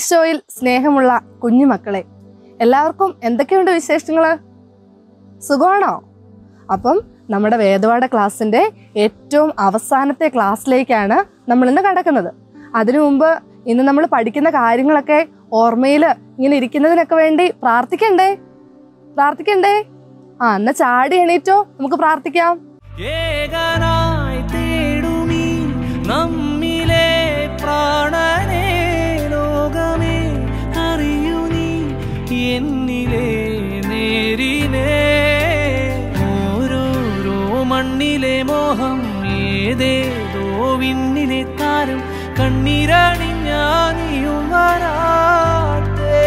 ഈശോയിൽ സ്നേഹമുള്ള കുഞ്ഞുമക്കളെ എല്ലാവർക്കും എന്തൊക്കെയുണ്ട് വിശേഷങ്ങൾ സുഖമാണോ അപ്പം നമ്മുടെ വേദപാഠ ക്ലാസ്സിൻ്റെ ഏറ്റവും അവസാനത്തെ ക്ലാസ്സിലേക്കാണ് നമ്മൾ ഇന്ന് കടക്കുന്നത് അതിനു മുമ്പ് ഇന്ന് നമ്മൾ പഠിക്കുന്ന കാര്യങ്ങളൊക്കെ ഓർമ്മയിൽ ഇങ്ങനെ ഇരിക്കുന്നതിനൊക്കെ വേണ്ടി പ്രാർത്ഥിക്കണ്ടേ പ്രാർത്ഥിക്കണ്ടേ ആ എന്നാ ചാടി എണീറ്റോ നമുക്ക് പ്രാർത്ഥിക്കാം ഏകനായി തേടുമീ നമ്മിലെ പ്രാണനെ ലോകമേ അറിയൂ നീ എന്നിലെ നേരിനെ ഓരോരോ മണ്ണിലെ മോഹം ഏതേതോ വിണ്ണിലെ താരം കണ്ണീരണിഞ്ഞാനിയും വരാത്തേ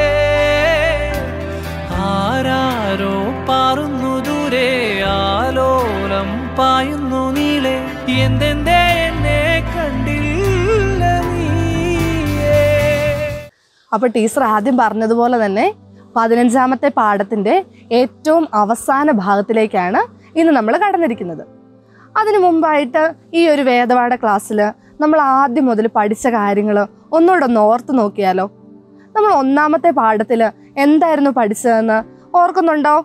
ആരാരോ പാറുന്നു ദൂരെ ആലോലം പായുന്നു നീളെ എന്തെന്തേ എന്നെ കണ്ടില്ല നീയേ അപ്പൊ ടീച്ചർ ആദ്യം പറഞ്ഞതുപോലെ തന്നെ പതിനഞ്ചാമത്തെ പാഠത്തിന്റെ ഏറ്റവും അവസാന ഭാഗത്തിലേക്കാണ് ഇന്ന് നമ്മൾ കടന്നിരിക്കുന്നത് അതിനു മുമ്പായിട്ട് ഈ ഒരു വേദപാഠ ക്ലാസ്സിൽ നമ്മൾ ആദ്യം മുതൽ പഠിച്ച കാര്യങ്ങൾ ഒന്നുകൂടെ ഒന്ന് ഓർത്ത് നോക്കിയാലോ നമ്മൾ ഒന്നാമത്തെ പാഠത്തിൽ എന്തായിരുന്നു പഠിച്ചതെന്ന് ഓർക്കുന്നുണ്ടോ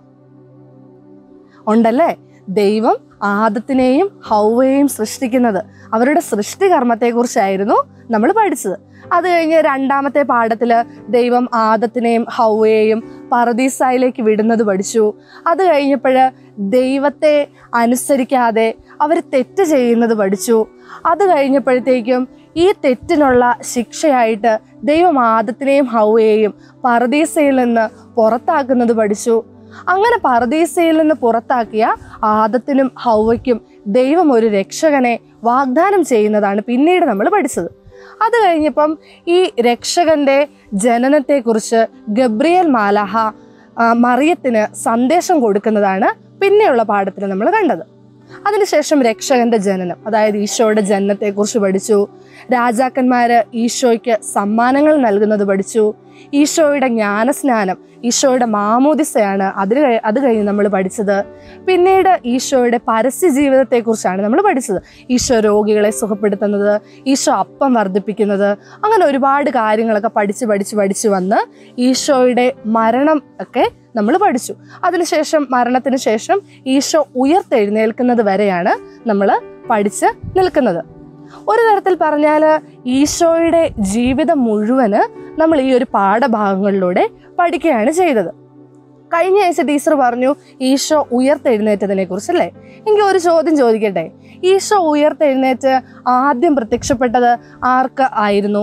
ഉണ്ടല്ലേ ദൈവം ആദത്തിനെയും ഹൗവയെയും സൃഷ്ടിക്കുന്നത് അവരുടെ സൃഷ്ടികർമ്മത്തെക്കുറിച്ചായിരുന്നു നമ്മൾ പഠിച്ചത് അത് കഴിഞ്ഞ് രണ്ടാമത്തെ പാഠത്തിൽ ദൈവം ആദത്തിനെയും ഹൗവയെയും പറദീസായിലേക്ക് വിടുന്നത് പഠിച്ചു അത് കഴിഞ്ഞപ്പോൾ ദൈവത്തെ അനുസരിക്കാതെ അവർ തെറ്റ് ചെയ്യുന്നത് പഠിച്ചു അത് കഴിഞ്ഞപ്പോഴത്തേക്കും ഈ തെറ്റിനുള്ള ശിക്ഷയായിട്ട് ദൈവം ആദത്തിനെയും ഹൗവയെയും പറദീസയിൽ നിന്ന് പുറത്താക്കുന്നത് പഠിച്ചു അങ്ങനെ പറദീസയിൽ നിന്ന് പുറത്താക്കിയ ആദത്തിനും ഹൗവയ്ക്കും ദൈവം ഒരു രക്ഷകനെ വാഗ്ദാനം ചെയ്യുന്നതാണ് പിന്നീട് നമ്മൾ പഠിച്ചത് അത് കഴിഞ്ഞപ്പം ഈ രക്ഷകന്റെ ജനനത്തെക്കുറിച്ച് ഗബ്രിയേൽ മാലാഹ ആ, മറിയത്തിന് സന്ദേശം കൊടുക്കുന്നതാണ് പിന്നെയുള്ള പാഠത്തിൽ നമ്മൾ കണ്ടത് അതിനുശേഷം രക്ഷകന്റെ ജനനം അതായത് ഈശോയുടെ ജനനത്തെക്കുറിച്ച് പഠിച്ചു രാജാക്കന്മാര് ഈശോയ്ക്ക് സമ്മാനങ്ങൾ നൽകുന്നത് പഠിച്ചു ഈശോയുടെ ജ്ഞാനസ്നാനം ഈശോയുടെ മാമോദിസയാണ് അതിന് കഴി- അത് കഴിഞ്ഞ് നമ്മൾ പഠിച്ചത് പിന്നീട് ഈശോയുടെ പരസ്യ ജീവിതത്തെക്കുറിച്ചാണ് നമ്മൾ പഠിച്ചത് ഈശോ രോഗികളെ സുഖപ്പെടുത്തുന്നത് ഈശോ അപ്പം വർദ്ധിപ്പിക്കുന്നത് അങ്ങനെ ഒരുപാട് കാര്യങ്ങളൊക്കെ പഠിച്ച് പഠിച്ച് പഠിച്ച് വന്ന് ഈശോയുടെ മരണം ഒക്കെ നമ്മൾ പഠിച്ചു അതിനുശേഷം മരണത്തിന് ശേഷം ഈശോ ഉയർത്തെഴുന്നേൽക്കുന്നത് വരെയാണ് നമ്മൾ പഠിച്ച് നിൽക്കുന്നത് ഒരു തരത്തിൽ പറഞ്ഞാൽ ഈശോയുടെ ജീവിതം മുഴുവന് നമ്മൾ ഈ ഒരു പാഠഭാഗങ്ങളിലൂടെ പഠിക്കുകയാണ് ചെയ്തത് കഴിഞ്ഞ ആഴ്ച ടീച്ചർ പറഞ്ഞു ഈശോ ഉയർത്തെഴുന്നേറ്റതിനെ കുറിച്ചല്ലേ എങ്കിൽ ഒരു ചോദ്യം ചോദിക്കട്ടെ ഈശോ ഉയർത്തെഴുന്നേറ്റ് ആദ്യം പ്രത്യക്ഷപ്പെട്ടത് ആർക്ക് ആയിരുന്നു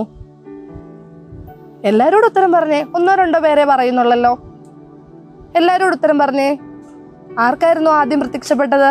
എല്ലാവരോടും ഉത്തരം പറഞ്ഞേ ഒന്നോ രണ്ടോ പേരെ പറയുന്നുള്ളല്ലോ എല്ലാവരോടും ഉത്തരം പറഞ്ഞേ ആർക്കായിരുന്നു ആദ്യം പ്രത്യക്ഷപ്പെട്ടത്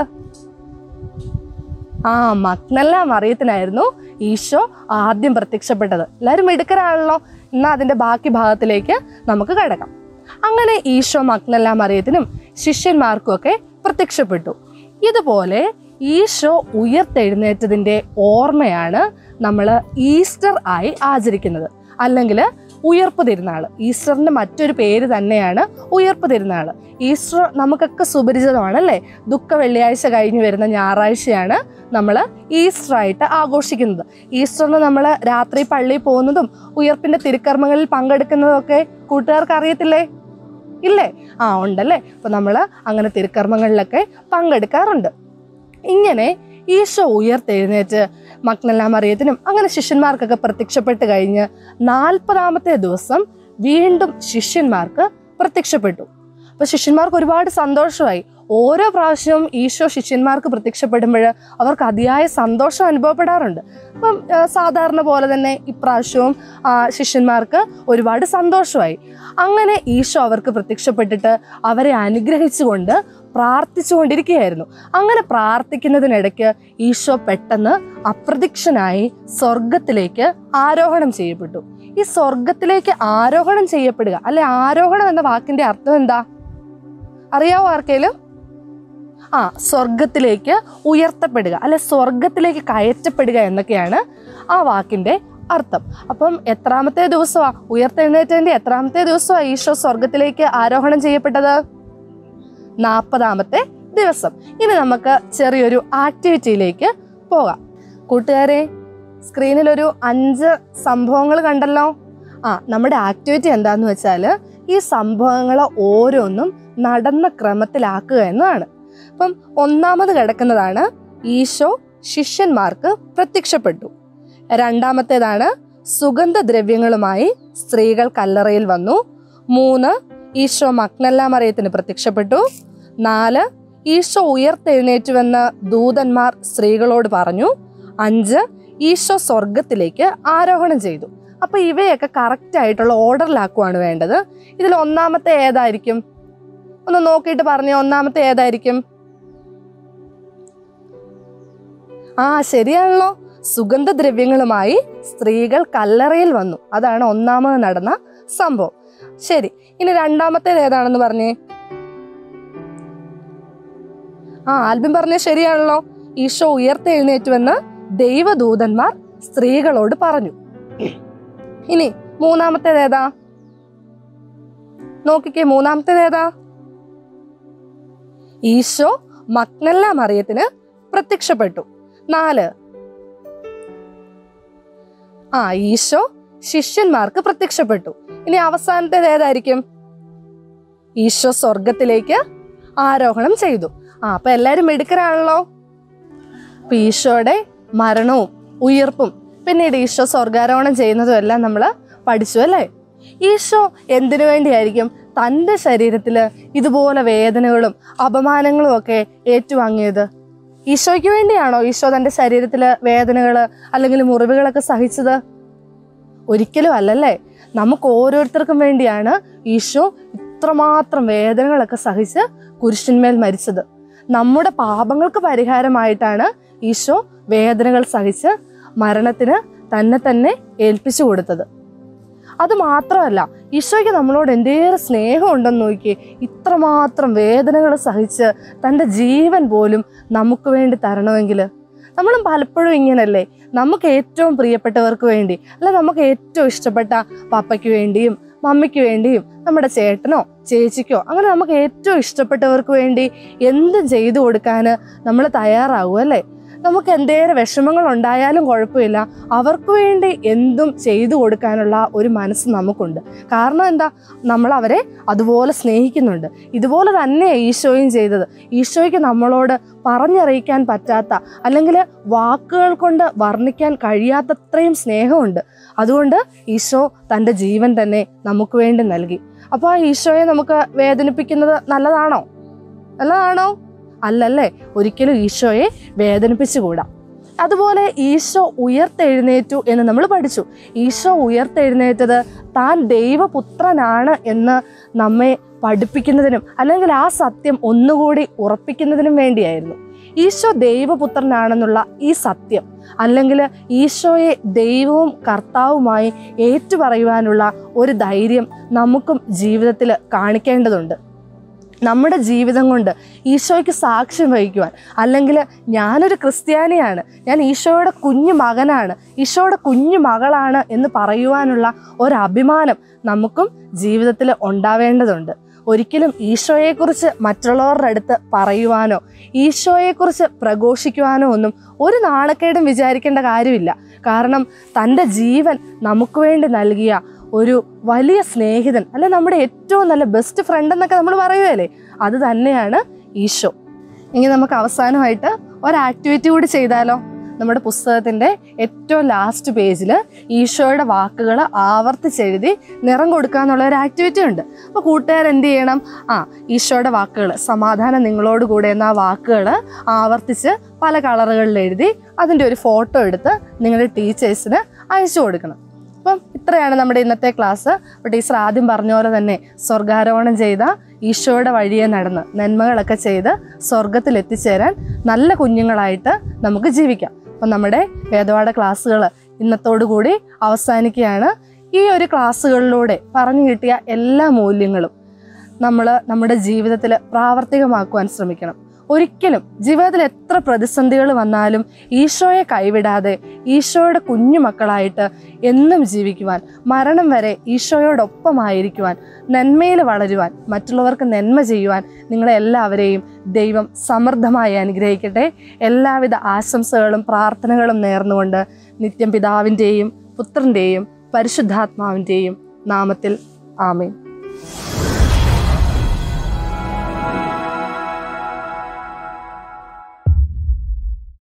ആ മക്നല്ല മറിയത്തിനായിരുന്നു ഈശോ ആദ്യം പ്രത്യക്ഷപ്പെട്ടത് എല്ലാവരും മിടുക്കരാണല്ലോ എന്നാൽ അതിന്റെ ബാക്കി ഭാഗത്തിലേക്ക് നമുക്ക് കിടക്കാം അങ്ങനെ ഈശോ മക്നല്ല മറിയത്തിനും ശിഷ്യന്മാർക്കും ഒക്കെ പ്രത്യക്ഷപ്പെട്ടു ഇതുപോലെ ഈശോ ഉയർത്തെഴുന്നേറ്റതിന്റെ ഓർമ്മയാണ് നമ്മൾ ഈസ്റ്റർ ആയി ആചരിക്കുന്നത് അല്ലെങ്കിൽ ഉയർപ്പ് തിരുനാൾ ഈസ്റ്ററിന്റെ മറ്റൊരു പേര് തന്നെയാണ് ഉയർപ്പ് തിരുനാൾ ഈസ്റ്റർ നമുക്കൊക്കെ സുപരിചിതമാണ് അല്ലേ ദുഃഖ വെള്ളിയാഴ്ച കഴിഞ്ഞ് വരുന്ന ഞായറാഴ്ചയാണ് നമ്മൾ ഈസ്റ്റർ ആയിട്ട് ആഘോഷിക്കുന്നത് ഈസ്റ്ററിന് നമ്മൾ രാത്രി പള്ളിയിൽ പോകുന്നതും ഉയർപ്പിന്റെ തിരുക്കർമ്മങ്ങളിൽ പങ്കെടുക്കുന്നതും ഒക്കെ കൂട്ടുകാർക്ക് അറിയത്തില്ലേ ഇല്ലേ ആ ഉണ്ടല്ലേ അപ്പൊ നമ്മൾ അങ്ങനെ തിരുക്കർമ്മങ്ങളിലൊക്കെ പങ്കെടുക്കാറുണ്ട് ഇങ്ങനെ ഈശോ ഉയർത്തെഴുന്നേറ്റ് മക്നെല്ലാം മറിയത്തിനും അങ്ങനെ ശിഷ്യന്മാർക്കൊക്കെ പ്രത്യക്ഷപ്പെട്ട് കഴിഞ്ഞ് നാൽപ്പതാമത്തെ ദിവസം വീണ്ടും ശിഷ്യന്മാർക്ക് പ്രത്യക്ഷപ്പെട്ടു അപ്പൊ ശിഷ്യന്മാർക്ക് ഒരുപാട് സന്തോഷമായി ഓരോ പ്രാവശ്യവും ഈശോ ശിഷ്യന്മാർക്ക് പ്രത്യക്ഷപ്പെടുമ്പോൾ അവർക്ക് അതിയായ സന്തോഷം അനുഭവപ്പെടാറുണ്ട് അപ്പം ആ, സാധാരണ പോലെ തന്നെ ഇപ്രാവശ്യവും ആ, ശിഷ്യന്മാർക്ക് ഒരുപാട് സന്തോഷമായി അങ്ങനെ ഈശോ അവർക്ക് പ്രത്യക്ഷപ്പെട്ടിട്ട് അവരെ അനുഗ്രഹിച്ചുകൊണ്ട് പ്രാർത്ഥിച്ചുകൊണ്ടിരിക്കുകയായിരുന്നു അങ്ങനെ പ്രാർത്ഥിക്കുന്നതിനിടയ്ക്ക് ഈശോ പെട്ടെന്ന് അപ്രത്യക്ഷനായി സ്വർഗത്തിലേക്ക് ആരോഹണം ചെയ്യപ്പെട്ടു ഈ സ്വർഗത്തിലേക്ക് ആരോഹണം ചെയ്യപ്പെടുക അല്ലെ ആരോഹണം എന്ന വാക്കിന്റെ അർത്ഥം എന്താ അറിയാവോ ആർക്കേലും ആ സ്വർഗത്തിലേക്ക് ഉയർത്തപ്പെടുക അല്ലെ സ്വർഗത്തിലേക്ക് കയറ്റപ്പെടുക എന്നൊക്കെയാണ് ആ വാക്കിന്റെ അർത്ഥം അപ്പം എത്രാമത്തെ ദിവസമാ ഉയർത്തെഴുന്നേറ്റതിന്റെ എത്രാമത്തെ ദിവസമാ ഈശോ സ്വർഗത്തിലേക്ക് ആരോഹണം ചെയ്യപ്പെട്ടത് നാൽപ്പതാമത്തെ ദിവസം ഇനി നമുക്ക് ചെറിയൊരു ആക്ടിവിറ്റിയിലേക്ക് പോകാം കൂട്ടുകാരെ സ്ക്രീനിൽ ഒരു അഞ്ച് സംഭവങ്ങൾ കണ്ടല്ലോ ആ നമ്മുടെ ആക്ടിവിറ്റി എന്താന്ന് വെച്ചാൽ ഈ സംഭവങ്ങൾ ഓരോന്നും നടന്ന ക്രമത്തിലാക്കുക എന്നതാണ് അപ്പം ഒന്നാമത് കിടക്കുന്നതാണ് ഈശോ ശിഷ്യന്മാർക്ക് പ്രത്യക്ഷപ്പെട്ടു രണ്ടാമത്തേതാണ് സുഗന്ധദ്രവ്യങ്ങളുമായി സ്ത്രീകൾ കല്ലറയിൽ വന്നു മൂന്ന് ഈശോ മക്നല്ല മറിയത്തിന് പ്രത്യക്ഷപ്പെട്ടു നാല് ഈശോ ഉയർത്തെഴുന്നേറ്റുവെന്ന് ദൂതന്മാർ സ്ത്രീകളോട് പറഞ്ഞു അഞ്ച് ഈശോ സ്വർഗത്തിലേക്ക് ആരോഹണം ചെയ്തു അപ്പൊ ഇവയൊക്കെ കറക്റ്റ് ആയിട്ടുള്ള ഓർഡറിലാക്കുവാണ് വേണ്ടത് ഇതിൽ ഒന്നാമത്തെ ഏതായിരിക്കും ഒന്ന് നോക്കിയിട്ട് പറഞ്ഞേ ഒന്നാമത്തെ ഏതായിരിക്കും ആ ശരിയാണല്ലോ സുഗന്ധദ്രവ്യങ്ങളുമായി സ്ത്രീകൾ കല്ലറയിൽ വന്നു അതാണ് ഒന്നാമത് നടന്ന സംഭവം ശരി ഇനി രണ്ടാമത്തേത് ഏതാണെന്ന് പറഞ്ഞേ ആ ആൽബിൻ പറഞ്ഞ ശരിയാണല്ലോ ഈശോ ഉയർത്തെഴുന്നേറ്റുവെന്ന് ദൈവദൂതന്മാർ സ്ത്രീകളോട് പറഞ്ഞു ഇനി മൂന്നാമത്തേത് ഏതാ നോക്കിക്കേ മൂന്നാമത്തേത് ഏതാ ഈശോ മക്നല്ല മറിയത്തിന് പ്രത്യക്ഷപ്പെട്ടു നാല് ആ ഈശോ ശിഷ്യന്മാർക്ക് പ്രത്യക്ഷപ്പെട്ടു ഇനി അവസാനത്തേത് ഏതായിരിക്കും ഈശോ സ്വർഗത്തിലേക്ക് ആരോഹണം ചെയ്തു ആ അപ്പൊ എല്ലാരും മിടുക്കരാണല്ലോ അപ്പൊ ഈശോയുടെ മരണവും ഉയർപ്പും പിന്നീട് ഈശോ സ്വർഗാരോഹണം ചെയ്യുന്നതും എല്ലാം നമ്മൾ പഠിച്ചു അല്ലേ ഈശോ എന്തിനു വേണ്ടിയായിരിക്കും തൻ്റെ ശരീരത്തിൽ ഇതുപോലെ വേദനകളും അപമാനങ്ങളും ഒക്കെ ഏറ്റുവാങ്ങിയത് ഈശോയ്ക്ക് വേണ്ടിയാണോ ഈശോ തൻ്റെ ശരീരത്തിൽ വേദനകൾ അല്ലെങ്കിൽ മുറിവുകളൊക്കെ സഹിച്ചത് ഒരിക്കലും അല്ലല്ലേ നമുക്ക് ഓരോരുത്തർക്കും വേണ്ടിയാണ് ഈശോ ഇത്രമാത്രം വേദനകളൊക്കെ സഹിച്ച് കുരിശിന്മേൽ മരിച്ചത് നമ്മുടെ പാപങ്ങൾക്ക് പരിഹാരമായിട്ടാണ് ഈശോ വേദനകൾ സഹിച്ച് മരണത്തിന് തന്നെ തന്നെ ഏൽപ്പിച്ചു കൊടുത്തത് അത് മാത്രമല്ല ഈശോയ്ക്ക് നമ്മളോട് എന്തേറെ സ്നേഹം ഉണ്ടെന്ന് നോക്കിയേ ഇത്രമാത്രം വേദനകൾ സഹിച്ച് തൻ്റെ ജീവൻ പോലും നമുക്ക് വേണ്ടി തരണമെങ്കിൽ നമ്മളും പലപ്പോഴും ഇങ്ങനല്ലേ നമുക്ക് ഏറ്റവും പ്രിയപ്പെട്ടവർക്ക് വേണ്ടി അല്ല നമുക്ക് ഏറ്റവും ഇഷ്ടപ്പെട്ട പപ്പയ്ക്ക് വേണ്ടിയും മമ്മിക്ക് വേണ്ടിയും നമ്മുടെ ചേട്ടനോ ചേച്ചിക്കോ അങ്ങനെ നമുക്ക് ഏറ്റവും ഇഷ്ടപ്പെട്ടവർക്ക് വേണ്ടി എന്തും ചെയ്തു കൊടുക്കാൻ നമ്മൾ തയ്യാറാകും അല്ലേ നമുക്ക് എന്തേറെ വിഷമങ്ങൾ ഉണ്ടായാലും കുഴപ്പമില്ല അവർക്ക് വേണ്ടി എന്തും ചെയ്തു കൊടുക്കാനുള്ള ഒരു മനസ്സ് നമുക്കുണ്ട് കാരണം എന്താ നമ്മൾ അവരെ അതുപോലെ സ്നേഹിക്കുന്നുണ്ട് ഇതുപോലെ തന്നെ ഈശോയും ചെയ്തത് ഈശോയ്ക്ക് നമ്മളോട് പറഞ്ഞറിയിക്കാൻ പറ്റാത്ത അല്ലെങ്കിൽ വാക്കുകൾ കൊണ്ട് വർണ്ണിക്കാൻ കഴിയാത്തത്രയും സ്നേഹമുണ്ട് അതുകൊണ്ട് ഈശോ തൻ്റെ ജീവൻ തന്നെ നമുക്ക് വേണ്ടി നൽകി അപ്പോൾ ആ ഈശോയെ നമുക്ക് വേദനിപ്പിക്കുന്നത് നല്ലതാണോ നല്ലതാണോ അല്ലല്ലേ ഒരിക്കലും ഈശോയെ വേദനിപ്പിച്ചുകൂടാ അതുപോലെ ഈശോ ഉയർത്തെഴുന്നേറ്റു എന്ന് നമ്മൾ പഠിച്ചു ഈശോ ഉയർത്തെഴുന്നേറ്റത് താൻ ദൈവപുത്രനാണ് എന്ന് നമ്മെ പഠിപ്പിക്കുന്നതിനും അല്ലെങ്കിൽ ആ സത്യം ഒന്നുകൂടി ഉറപ്പിക്കുന്നതിനും വേണ്ടിയായിരുന്നു ഈശോ ദൈവപുത്രനാണെന്നുള്ള ഈ സത്യം അല്ലെങ്കിൽ ഈശോയെ ദൈവവും കർത്താവുമായി ഏറ്റുപറയുവാനുള്ള ഒരു ധൈര്യം നമുക്കും ജീവിതത്തിൽ കാണിക്കേണ്ടതുണ്ട് നമ്മുടെ ജീവിതം കൊണ്ട് ഈശോയ്ക്ക് സാക്ഷ്യം വഹിക്കുവാൻ അല്ലെങ്കിൽ ഞാനൊരു ക്രിസ്ത്യാനിയാണ് ഞാൻ ഈശോയുടെ കുഞ്ഞു മകനാണ് ഈശോയുടെ കുഞ്ഞു മകളാണ് എന്ന് പറയുവാനുള്ള ഒരു അഭിമാനം നമുക്കും ജീവിതത്തിൽ ഉണ്ടാവേണ്ടതുണ്ട് ഒരിക്കലും ഈശോയെക്കുറിച്ച് മറ്റുള്ളവരുടെ അടുത്ത് പറയുവാനോ ഈശോയെക്കുറിച്ച് പ്രഘോഷിക്കുവാനോ ഒന്നും ഒരു നാണക്കേടും വിചാരിക്കേണ്ട കാര്യമില്ല കാരണം തൻ്റെ ജീവൻ നമുക്ക് വേണ്ടി നൽകിയ ഒരു വലിയ സ്നേഹിതൻ അല്ലെ നമ്മുടെ ഏറ്റവും നല്ല ബെസ്റ്റ് ഫ്രണ്ട് എന്നൊക്കെ നമ്മൾ പറയുകയല്ലേ അത് തന്നെയാണ് ഈശോ ഇനി നമുക്ക് അവസാനമായിട്ട് ഒരു ആക്ടിവിറ്റി കൂടി ചെയ്താലോ നമ്മുടെ പുസ്തകത്തിൻ്റെ ഏറ്റവും ലാസ്റ്റ് പേജിൽ ഈശോയുടെ വാക്കുകൾ ആവർത്തിച്ചെഴുതി നിറം കൊടുക്കുക എന്നുള്ള ഒരു ആക്ടിവിറ്റി ഉണ്ട് അപ്പോൾ കൂട്ടുകാർ എന്ത് ചെയ്യണം ആ ഈശോയുടെ വാക്കുകൾ സമാധാനം നിങ്ങളോട് കൂടെ എന്ന ആ വാക്കുകൾ ആവർത്തിച്ച് പല കളറുകളിൽ എഴുതി അതിൻ്റെ ഒരു ഫോട്ടോ എടുത്ത് നിങ്ങളുടെ ടീച്ചേഴ്സിന് അയച്ചു കൊടുക്കണം അപ്പം ഇത്രയാണ് നമ്മുടെ ഇന്നത്തെ ക്ലാസ് അപ്പോൾ ടീച്ചർ ആദ്യം പറഞ്ഞ പോലെ തന്നെ സ്വർഗാരോഹണം ചെയ്ത ഈശോയുടെ വഴിയെ നടന്ന് നന്മകളൊക്കെ ചെയ്ത് സ്വർഗത്തിൽ എത്തിച്ചേരാൻ നല്ല കുഞ്ഞുങ്ങളായിട്ട് നമുക്ക് ജീവിക്കാം അപ്പം നമ്മുടെ വേദപാഠ ക്ലാസ്സുകൾ ഇന്നത്തോടു കൂടി അവസാനിക്കുകയാണ് ഈ ഒരു ക്ലാസ്സുകളിലൂടെ പറഞ്ഞു കിട്ടിയ എല്ലാ മൂല്യങ്ങളും നമ്മൾ നമ്മുടെ ജീവിതത്തിൽ പ്രാവർത്തികമാക്കുവാൻ ശ്രമിക്കണം ഒരിക്കലും ജീവിതത്തിൽ എത്ര പ്രതിസന്ധികൾ വന്നാലും ഈശോയെ കൈവിടാതെ ഈശോയുടെ കുഞ്ഞു മക്കളായിട്ട് എന്നും ജീവിക്കുവാൻ മരണം വരെ ഈശോയോടൊപ്പമായിരിക്കുവാൻ നന്മയിൽ വളരുവാൻ മറ്റുള്ളവർക്ക് നന്മ ചെയ്യുവാൻ നിങ്ങളെ എല്ലാവരെയും ദൈവം സമൃദ്ധമായി അനുഗ്രഹിക്കട്ടെ എല്ലാവിധ ആശംസകളും പ്രാർത്ഥനകളും നേർന്നുകൊണ്ട് നിത്യം പിതാവിൻ്റെയും പുത്രൻ്റെയും പരിശുദ്ധാത്മാവിൻ്റെയും നാമത്തിൽ ആമേൻ